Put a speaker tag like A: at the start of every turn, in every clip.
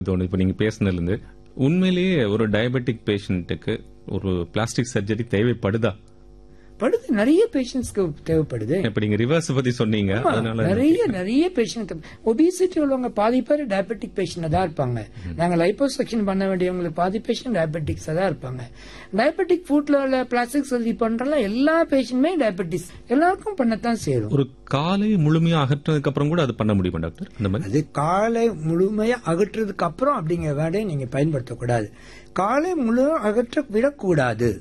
A: தோணுது இப்போ நீங்க பேசுனதுல இருந்து உண்மையிலேயே ஒரு டயபெட்டிக் பேஷண்ட்டுக்கு ஒரு பிளாஸ்டிக் சர்ஜரி தேவைப்படுதா
B: படுது நிறைய பேஷண்ட்ஸ்க்கு தேவைப்படுது
A: இப்ப நீங்க ரிவர்ஸ் பத்தி சொன்னீங்க அதனால
B: நிறைய நிறைய பேஷண்ட் ஒபிசிட்டி உள்ளவங்க பாதி பேர் டயபெட்டிக் பேஷண்ட் தான் இருப்பாங்க நாங்க லைப்போசெக்ஷன் பண்ண வேண்டியவங்களுக்கு பாதி பேஷண்ட் டயபெட்டிக்ஸ் தான் இருப்பாங்க டயபெட்டிக் ஃபுட்ல உள்ள பிளாஸ்டிக் சர்ஜரி பண்றல எல்லா பேஷண்ட்டுமே டயபெட்டிக்ஸ் எல்லாருக்கும் பண்ணத்தான் சேரும்
A: ஒரு காலை முழுமையா அகற்றதுக்கு அப்புறம் கூட அது பண்ண முடியுமா டாக்டர் அந்த மாதிரி
B: அது காலை முழுமையா அகற்றுறதுக்கு அப்புறம் அப்படிங்கிற வேர்டை நீங்க பயன்படுத்தக்கூடாது காலை முழு அகற்ற விடக்கூடாது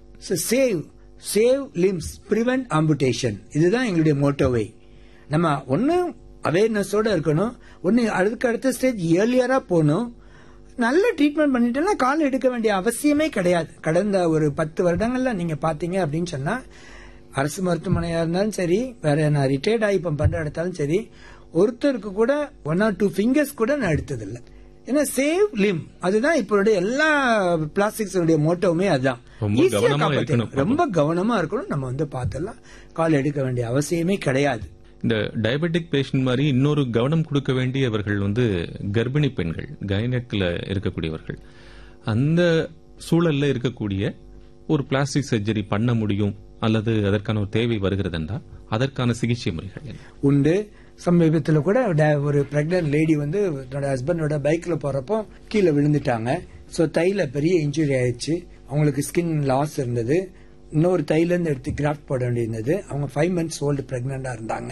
B: save save limbs prevent amputation இதுதான் எங்களுடைய மோட்டோவை நம்ம ஒன்னு அவேர்னஸோட இருக்கணும் ஒன்னு அதுக்கு அடுத்த ஸ்டேஜ் ஏர்லியரா போகணும் நல்ல ட்ரீட்மெண்ட் பண்ணிட்டோம்னா கால் எடுக்க வேண்டிய அவசியமே கிடையாது கடந்த ஒரு பத்து வருடங்கள்ல நீங்க பாத்தீங்க அப்படின்னு சொன்னா அரசு மருத்துவமனையா இருந்தாலும் சரி வேற நான் ரிட்டையர்ட் ஆகி இப்ப பண்ற எடுத்தாலும் சரி ஒருத்தருக்கு கூட ஒன் ஆர் டூ ஃபிங்கர்ஸ் கூட நான் எடுத்ததில்லை ஏன்னா சேவ் லிம் அதுதான் இப்போடைய எல்லா பிளாஸ்டிக்ஸ் மோட்டோவுமே அதுதான்
A: ரொம்ப
B: Easy ஆ
A: கவனமா
B: காப்பாத்திடலாம்.
A: இருக்கணும்.
B: ரொம்ப கவனமா இருக்கணும் நம்ம வந்து பார்த்தலாம் கால் எடுக்க வேண்டிய அவசியமே கிடையாது
A: இந்த டயபெட்டிக் பேஷண்ட் மாதிரி இன்னொரு கவனம் கொடுக்க வேண்டியவர்கள் வந்து கர்ப்பிணி பெண்கள் கைனக்ல இருக்கக்கூடியவர்கள் அந்த சூழல்ல இருக்கக்கூடிய ஒரு பிளாஸ்டிக் சர்ஜரி பண்ண முடியும் அல்லது அதற்கான ஒரு தேவை வருகிறது என்றால் அதற்கான சிகிச்சை முறைகள் என்ன
B: உண்டு சமீபத்துல கூட ட- ஒரு பிரெக்னன்ட் லேடி வந்து தன்னோட ஹஸ்பண்டோட பைக்ல போறப்போ கீழே விழுந்துட்டாங்க சோ தைல பெரிய இன்ஜுரி ஆயிடுச்சு அவங்களுக்கு ஸ்கின் லாஸ் இருந்தது இன்னொரு தைல இருந்து எடுத்து கிராஃப்ட் போட வேண்டியிருந்தது அவங்க ஃபைவ் மந்த்ஸ் ஓல்டு பிரெக்னண்டா இருந்தாங்க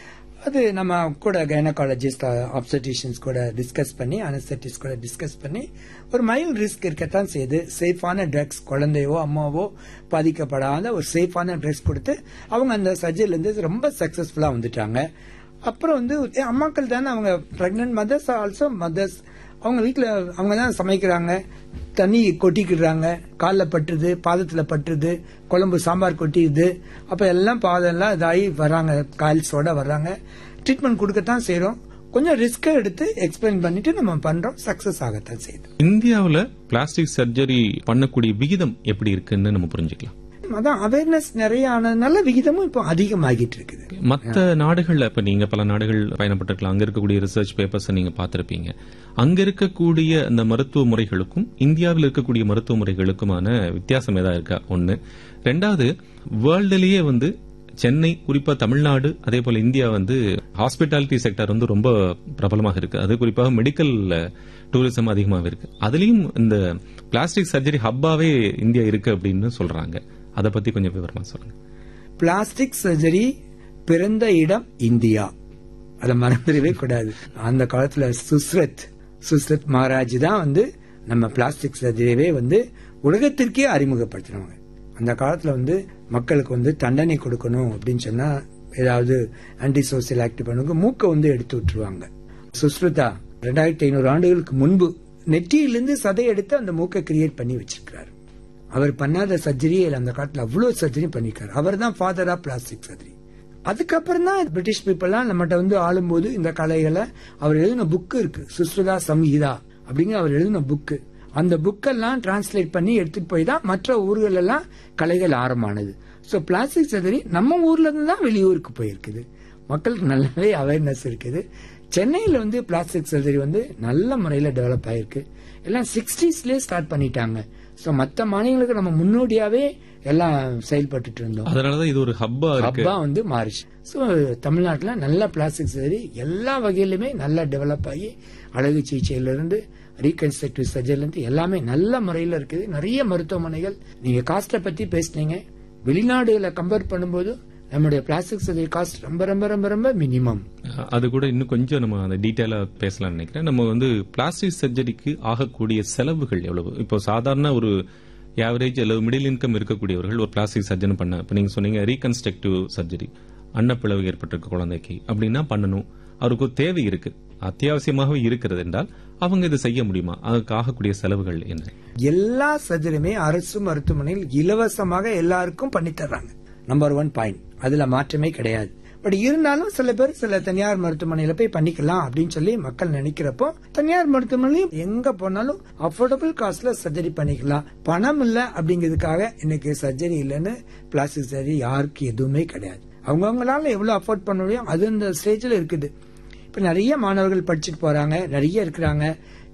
B: அது நம்ம கூட கைனகாலஜிஸ்ட் ஆப்சட்டிஷியன்ஸ் கூட டிஸ்கஸ் பண்ணி அனஸ்தட்டிஸ்ட் கூட டிஸ்கஸ் பண்ணி ஒரு மைல்ட் ரிஸ்க் இருக்கத்தான் செய்யுது சேஃபான ட்ரக்ஸ் குழந்தையோ அம்மாவோ பாதிக்கப்படாத ஒரு சேஃபான ட்ரக்ஸ் கொடுத்து அவங்க அந்த சர்ஜரில இருந்து ரொம்ப சக்சஸ்ஃபுல்லா வந்துட்டாங்க அப்புறம் வந்து ஏ, அம்மாக்கள் தானே அவங்க பிரெக்னன்ட் மதர்ஸ் ஆல்சோ மதர்ஸ் அவங்க வீட்ல அவங்க தான் சமைக்கிறாங்க தண்ணி கொட்டிக்கிடுறாங்க காலில் பட்டுருது பாதத்துல பட்டுருது குழம்பு சாம்பார் கொட்டிடுது அப்ப எல்லாம் பாதம் எல்லாம் இதாகி வர்றாங்க கால்ஸோட வர்றாங்க ட்ரீட்மெண்ட் கொடுக்கத்தான் செய்றோம் கொஞ்சம் ரிஸ்க் எடுத்து எக்ஸ்பிளைன் பண்ணிட்டு நம்ம பண்றோம் சக்சஸ் ஆகத்தான் செய்யுது
A: இந்தியாவுல பிளாஸ்டிக் சர்ஜரி பண்ணக்கூடிய விகிதம் எப்படி இருக்குன்னு நம்ம புரிஞ்சுக்கலாம்
B: அதான் அவேர்னஸ் நிறைய ஆனதுனால விகிதமும் இப்போ அதிகமாகிட்டு இருக்குது
A: மத்த நாடுகள்ல இப்ப நீங்க பல நாடுகள் பயணப்பட்டிருக்கலாம் அங்க இருக்கக்கூடிய ரிசர்ச் பேப்பர்ஸ் நீங்க பார்த்திருப்பீங்க அங்க இருக்கக்கூடிய அந்த மருத்துவ முறைகளுக்கும் இந்தியாவில் இருக்கக்கூடிய மருத்துவ முறைகளுக்குமான வித்தியாசம் ஏதாவது இருக்கா ஒண்ணு ரெண்டாவது வேர்ல்டுலயே வந்து சென்னை குறிப்பா தமிழ்நாடு அதே போல இந்தியா வந்து ஹாஸ்பிட்டாலிட்டி செக்டர் வந்து ரொம்ப பிரபலமாக இருக்கு அது குறிப்பாக மெடிக்கல் டூரிசம் அதிகமாக இருக்கு அதுலயும் இந்த பிளாஸ்டிக் சர்ஜரி ஹப்பாவே இந்தியா இருக்கு அப்படின்னு சொல்றாங்க அதை பத்தி கொஞ்சம் விவரமா சொல்லுங்க
B: பிளாஸ்டிக் சர்ஜரி பிறந்த இடம் இந்தியா அதை மறந்துடவே கூடாது அந்த காலத்துல சுஸ்ரத் சுஸ்ரத் மகாராஜ் தான் வந்து நம்ம பிளாஸ்டிக் சர்ஜரியவே வந்து உலகத்திற்கே அறிமுகப்படுத்தினவங்க அந்த காலத்துல வந்து மக்களுக்கு வந்து தண்டனை கொடுக்கணும் அப்படின்னு சொன்னா ஏதாவது ஆன்டி சோசியல் ஆக்ட் பண்ணுங்க மூக்கை வந்து எடுத்து விட்டுருவாங்க சுஸ்ருதா ரெண்டாயிரத்தி ஐநூறு ஆண்டுகளுக்கு முன்பு நெற்றியிலிருந்து சதை எடுத்து அந்த மூக்கை கிரியேட் பண்ணி வச்சிருக்காரு அவர் பண்ணாத சர்ஜரியே இல்ல அந்த காலத்துல அவ்வளவு சர்ஜரி பண்ணிருக்காரு அவர் தான் ஃபாதர் ஆஃப் பிளாஸ்டிக் சர்ஜரி அதுக்கப்புறம் தான் பிரிட்டிஷ் பீப்புள்லாம் நம்மகிட்ட வந்து ஆளும்போது இந்த கலைகளை அவர் எழுதின புக்கு இருக்கு சுஸ்ருதா சம்ஹிதா அப்படிங்கிற அவர் எழுதின புக்கு அந்த புக்கெல்லாம் டிரான்ஸ்லேட் பண்ணி எடுத்துட்டு போய் தான் மற்ற ஊர்கள் எல்லாம் கலைகள் ஆரம்பமானது சோ பிளாஸ்டிக் சர்ஜரி நம்ம ஊர்ல இருந்து தான் வெளியூருக்கு போயிருக்குது மக்களுக்கு நல்லாவே அவேர்னஸ் இருக்குது சென்னையில வந்து பிளாஸ்டிக் சர்ஜரி வந்து நல்ல முறையில டெவலப் ஆயிருக்கு எல்லாம் சிக்ஸ்டீஸ்லயே ஸ்டார்ட் பண்ணிட்டாங்க சோ மத்த மாநிலங்களுக்கு நம்ம முன்னோடியாவே எல்லாம் செயல்பட்டுட்டு இருந்தோம்
A: அதனாலதான் இது ஒரு ஹப்பா இருக்கு
B: ஹப்பா வந்து மாறிச்சு சோ தமிழ்நாட்டுல நல்ல பிளாஸ்டிக் சர்ஜரி எல்லா வகையிலுமே நல்லா டெவலப் ஆகி அழகு சிகிச்சையில இருந்து ரீகன்ஸ்ட்ரக்டிவ் சர்ஜரில இருந்து எல்லாமே நல்ல முறையில இருக்குது நிறைய மருத்துவமனைகள் நீங்க காஸ்ட பத்தி பேசுனீங்க வெளிநாடுகளை கம்பேர் பண்ணும்போது நம்முடைய பிளாஸ்டிக் சர்ஜரி காஸ்ட் ரொம்ப ரொம்ப ரொம்ப ரொம்ப மினிமம்
A: அது கூட இன்னும் கொஞ்சம் நம்ம அந்த டீட்டெயிலா பேசலாம்னு நினைக்கிறேன் நம்ம வந்து பிளாஸ்டிக் சர்ஜரிக்கு ஆகக்கூடிய செலவுகள் எவ்வளவு இப்போ சாதாரண ஒரு ஆவரேஜ் அல்லது மிடில் இன்கம் இருக்கக்கூடியவர்கள் ஒரு பிளாஸ்டிக் சர்ஜரி பண்ண இப்போ நீங்க சொன்னீங்க ரீகன்ஸ்ட்ரக்டிவ் சர்ஜரி அன்னப்பிளவு ஏற்பட்டிருக்க குழந்தைக்கு அப்படின்னா பண்ணணும் அவருக்கு ஒரு தேவை இருக்கு அத்தியாவசியமாகவே இருக்கிறது என்றால் அவங்க இதை செய்ய முடியுமா அதுக்கு ஆகக்கூடிய செலவுகள் என்ன
B: எல்லா சர்ஜரியுமே அரசு மருத்துவமனையில் இலவசமாக எல்லாருக்கும் பண்ணி தர்றாங்க நம்பர் ஒன் பாயிண்ட் அதுல மாற்றமே கிடையாது பட் இருந்தாலும் சில பேர் சில தனியார் மருத்துவமனையில போய் பண்ணிக்கலாம் அப்படின்னு சொல்லி மக்கள் நினைக்கிறப்போ தனியார் மருத்துவமனையிலும் எங்க போனாலும் அஃபோர்டபுள் காஸ்ட்ல சர்ஜரி பண்ணிக்கலாம் பணம் இல்ல அப்படிங்கிறதுக்காக இன்னைக்கு சர்ஜரி இல்லைன்னு பிளாஸ்டிக் சர்ஜரி யாருக்கு எதுவுமே கிடையாது அவங்கவுங்களால எவ்வளவு அஃபோர்ட் பண்ண முடியும் அது இந்த ஸ்டேஜ்ல இருக்குது இப்ப நிறைய மாணவர்கள் படிச்சுட்டு போறாங்க நிறைய இருக்கிறாங்க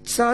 B: பச்சாத்